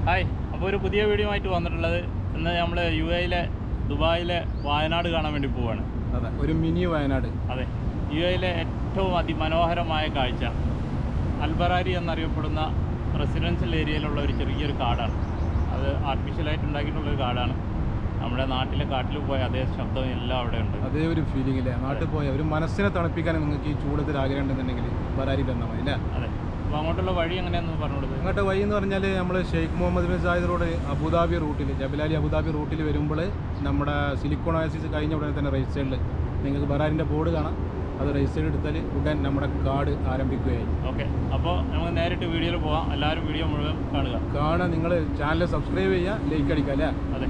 Hi അപ്പോൾ ഒരു പുതിയ വീഡിയോ ആയിട്ട് വന്നിട്ടുള്ളത് ഇന്ന് നമ്മൾ യു എയിലെ ദുബായിലെ വയനാട് കാണാൻ വേണ്ടി പോവാണ് അതെ ഒരു മിനി വയനാട് അതെ യു എയിലെ ഏറ്റവും അതിമനോഹരമായ കാഴ്ച അൽബറാരി എന്നറിയപ്പെടുന്ന റെസിഡൻഷ്യൽ ഏരിയയിലുള്ള ഒരു ചെറിയൊരു കാടാണ് അത് ആർട്ടിഫിഷ്യലായിട്ട് ഉണ്ടാക്കിയിട്ടുള്ള ഒരു കാടാണ് നമ്മുടെ നാട്ടിലെ കാട്ടിൽ പോയ അതേ ശബ്ദം എല്ലാം അവിടെ ഉണ്ട് അതേ ഒരു ഫീലിംഗ് ഇല്ലേ നാട്ടിൽ പോയ ഒരു മനസ്സിനെ തണുപ്പിക്കാൻ നിങ്ങൾക്ക് ഈ ചൂടത്തിൽ ആഗ്രഹം ഉണ്ടെന്നുണ്ടെങ്കിൽ വരാരി തന്നാൽ മതി അല്ലേ അതെ അപ്പോൾ അങ്ങോട്ടുള്ള വഴി എങ്ങനെയാണെന്ന് പറഞ്ഞു കൊടുത്തത് അങ്ങോട്ട് വഴി എന്ന് പറഞ്ഞാൽ നമ്മൾ Sheikh Mohammed bin Zayed road Abu Dhabi റൂട്ടിൽ ജബലാലി അബുദാബി റൂട്ടിൽ വരുമ്പോൾ നമ്മുടെ സിലിക്കോൺ ഓയസിസ് കഴിഞ്ഞ ഉടനെ തന്നെ റൈറ്റ് സൈഡിൽ നിങ്ങൾക്ക് ബറാരിൻ്റെ ബോർഡ് കാണാം അത് റൈറ്റ് സൈഡ് എടുത്താൽ ഉടൻ നമ്മുടെ കാട് ആരംഭിക്കുകയായി ഓക്കെ അപ്പോൾ നമുക്ക് നേരിട്ട് വീഡിയോയിൽ പോകാം എല്ലാവരും വീഡിയോ മുഴുവൻ കാണുക കാണാൻ നിങ്ങൾ ചാനൽ സബ്സ്ക്രൈബ് ചെയ്യുക ലൈക്ക് അടിക്കുക അല്ലേ അതെ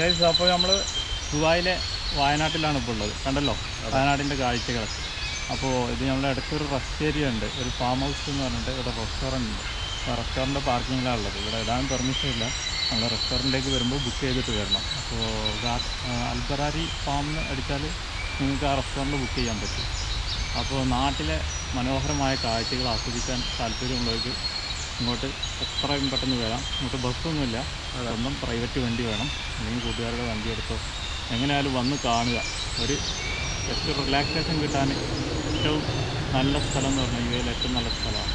ഗൈസ് അപ്പോൾ നമ്മൾ ദുബായിലെ വയനാട്ടിലാണ് ഇപ്പോൾ ഉള്ളത് കണ്ടല്ലോ വയനാടിൻ്റെ കാഴ്ചകൾ അപ്പോൾ ഇത് നമ്മുടെ അടുത്തൊരു റെസ്റ്റ് ഏരിയ ഉണ്ട് ഒരു ഫാം ഹൗസ് എന്ന് പറഞ്ഞിട്ട് ഇവിടെ റെസ്റ്റോറൻറ്റ് ഉണ്ട് അപ്പോൾ റെസ്റ്റോറൻറ്റ് പാർക്കിങ്ങിലാണ് ഉള്ളത് ഇവിടെ ഇടാൻ പെർമിഷൻ ഇല്ല നമ്മൾ റെസ്റ്റോറൻറ്റിലേക്ക് വരുമ്പോൾ ബുക്ക് ചെയ്തിട്ട് വരണം അപ്പോൾ ഗാ- ആ, അൽബറാരി ഫാമിന് അടിച്ചാൽ നിങ്ങൾക്ക് ആ റെസ്റ്റോറൻറ്റ് ബുക്ക് ചെയ്യാൻ പറ്റും അപ്പോൾ നാട്ടിലെ മനോഹരമായ കാഴ്ചകൾ ആസ്വദിക്കാൻ താല്പര്യമുള്ളവർക്ക് ഇങ്ങോട്ട് എത്രയും പെട്ടെന്ന് വരാം ഇങ്ങോട്ട് ബസ്സൊന്നുമില്ല സ്വന്തം പ്രൈവറ്റ് വണ്ടി വേണം അല്ലെങ്കിൽ കൂട്ടുകാരുടെ വണ്ടി എടുത്തോ എങ്ങനെയായാലും വന്ന് കാണുക ഒരു ജസ്റ്റ് റിലാക്സേഷൻ കിട്ടാൻ ഏറ്റവും നല്ല സ്ഥലം എന്ന് പറഞ്ഞാൽ യു എയിൽ ഏറ്റവും നല്ല സ്ഥലമാണ്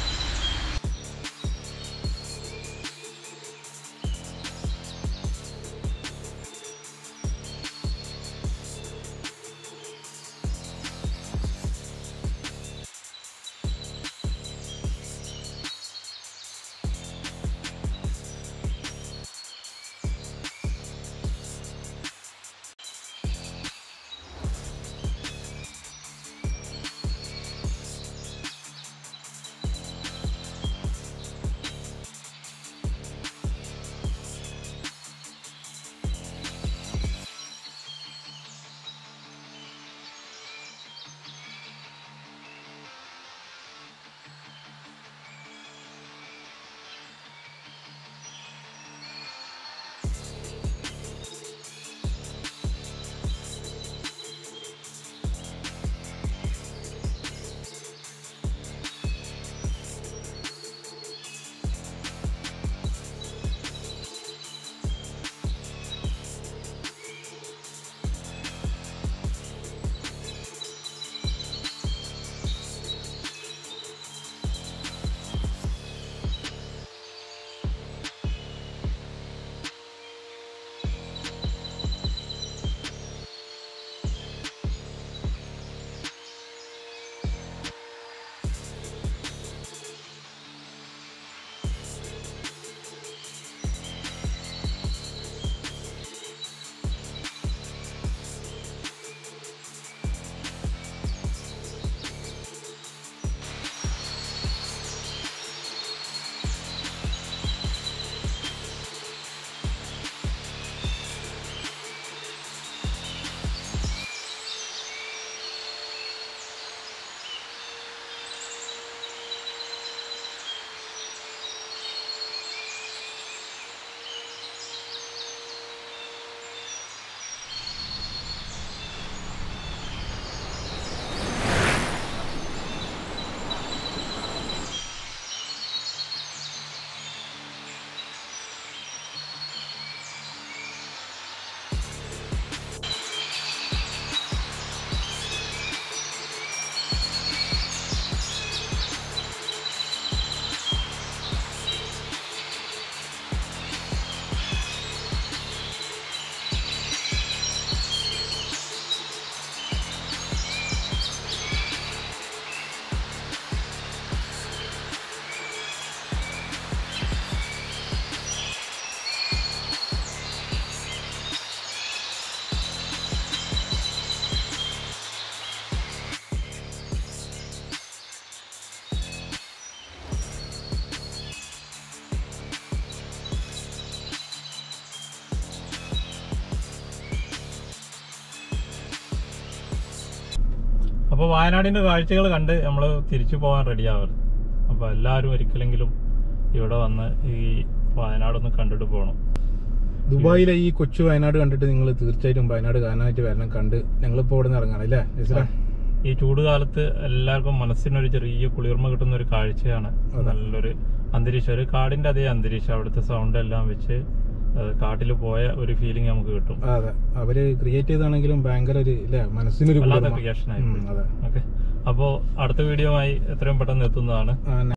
അപ്പോൾ വയനാടിൻ്റെ കാഴ്ചകൾ കണ്ട് നമ്മൾ തിരിച്ചു പോകാൻ റെഡിയാവരുത് അപ്പോൾ എല്ലാവരും ഒരിക്കലെങ്കിലും ഇവിടെ വന്ന് ഈ വയനാടൊന്ന് കണ്ടിട്ട് പോകണം ദുബായിലെ ഈ കൊച്ചു വയനാട് കണ്ടിട്ട് നിങ്ങൾ തീർച്ചയായിട്ടും വയനാട് കാണാനായിട്ട് വരണം കണ്ട് ഞങ്ങളിപ്പോൾ ഇവിടെ നിന്ന് ഇറങ്ങണം അല്ലേ നസ്ര? ഈ ചൂട് കാലത്ത് എല്ലാവർക്കും മനസ്സിനൊരു ചെറിയ കുളിർമ കിട്ടുന്ന ഒരു കാഴ്ചയാണ് നല്ലൊരു അന്തരീക്ഷം ഒരു കാടിന്റെ അതേ അന്തരീക്ഷം അവിടുത്തെ സൗണ്ട് എല്ലാം വെച്ച് കാട്ടിൽ പോയ ഒരു ഫീലിംഗ് നമുക്ക് കിട്ടും ആ, അതെ അവര് ക്രിയേറ്റ് ചെയ്താണെങ്കിലും ഭയങ്കര ഒരു ഇല്ലേ മനസ്സിനൊരു വല്ലാത്ത കുളിർമ. ക്രിയേഷൻ ഉം, ആയി അതെ ഓക്കെ അപ്പോൾ അടുത്ത വീഡിയോ ആയി എത്രയും പെട്ടെന്ന് എത്തുന്നതാണ് ആ,